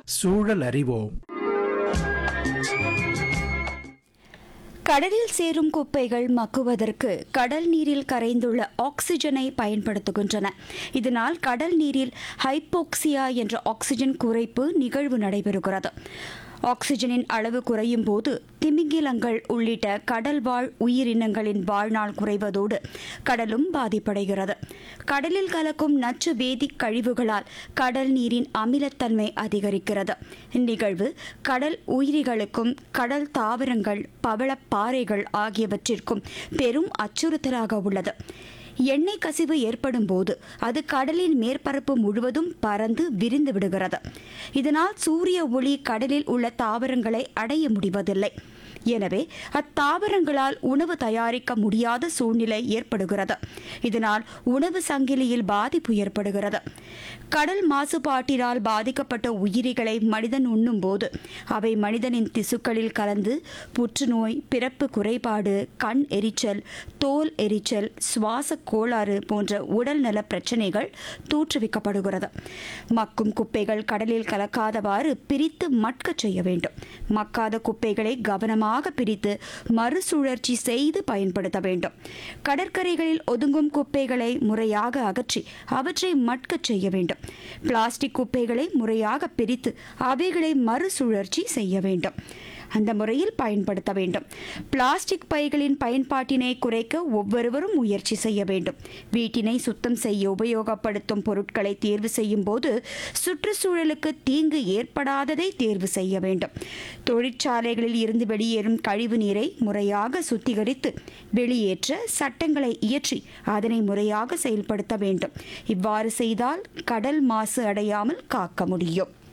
சூழல் அறிவோம் கடலில் சேரும் குப்பைகள் மக்குவதற்கு கடல் நீரில் கரைந்துள்ள ஆக்சிஜனை பயன்படுத்துகின்றன இதனால் கடல் நீரில் ஹைப்போக்சியா என்ற ஆக்சிஜன் குறைப்பு நிகழ்வு நடைபெறுகிறது ஆக்சிஜனின் அளவு குறையும் போது திமிங்கிலங்கள் உள்ளிட்ட கடல்வாழ் உயிரினங்களின் வாழ்நாள் குறைவதோடு கடலும் பாதிப்படைகிறது கடலில் கலக்கும் நச்சு வேதிக் கழிவுகளால் கடல் நீரின் அமிலத்தன்மை அதிகரிக்கிறது இந்நிகழ்வு கடல் உயிரிகளுக்கும் கடல் தாவரங்கள் பவளப்பாறைகள் ஆகியவற்றிற்கும் பெரும் அச்சுறுத்தலாக உள்ளது எண்ணெய் கசிவு ஏற்படும் போது அது கடலின் மேற்பரப்பு முழுவதும் பறந்து விரிந்து விடுகிறது இதனால் சூரிய ஒளி கடலில் உள்ள தாவரங்களை அடைய முடிவதில்லை எனவே அத்தாவரங்களால் உணவு தயாரிக்க முடியாத சூழ்நிலை ஏற்படுகிறது இதனால் உணவு சங்கிலியில் பாதிப்பு ஏற்படுகிறது கடல் மாசுபாட்டினால் பாதிக்கப்பட்ட உயிரிகளை மனிதன் உண்ணும்போது அவை மனிதனின் திசுக்களில் கலந்து புற்றுநோய் பிறப்பு குறைபாடு கண் எரிச்சல் தோல் எரிச்சல் சுவாச கோளாறு போன்ற உடல்நல பிரச்சனைகள் தூற்றுவிக்கப்படுகிறது மக்கும் குப்பைகள் கடலில் கலக்காதவாறு பிரித்து மட்கச் செய்ய வேண்டும் மக்காத குப்பைகளை கவனமாக பிரித்து மறுசுழற்சி செய்து பயன்படுத்த வேண்டும் கடற்கரைகளில் ஒதுங்கும் குப்பைகளை முறையாக அகற்றி அவற்றை மட்கச் செய்ய வேண்டும் பிளாஸ்டிக் குப்பைகளை முறையாக பிரித்து அவைகளை மறுசுழற்சி செய்ய வேண்டும் அந்த முறையில் பயன்படுத்த வேண்டும் பிளாஸ்டிக் பைகளின் பயன்பாட்டினை குறைக்க ஒவ்வொருவரும் முயற்சி செய்ய வேண்டும் வீட்டினை சுத்தம் செய்ய உபயோகப்படுத்தும் பொருட்களை தேர்வு செய்யும் போது சுற்றுச்சூழலுக்கு தீங்கு ஏற்படாததை தேர்வு செய்ய வேண்டும் தொழிற்சாலைகளில் இருந்து வெளியேறும் கழிவு நீரை முறையாக சுத்திகரித்து வெளியேற்ற சட்டங்களை இயற்றி அதனை முறையாக செயல்படுத்த வேண்டும் இவ்வாறு செய்தால் கடல் மாசு அடையாமல் காக்க முடியும்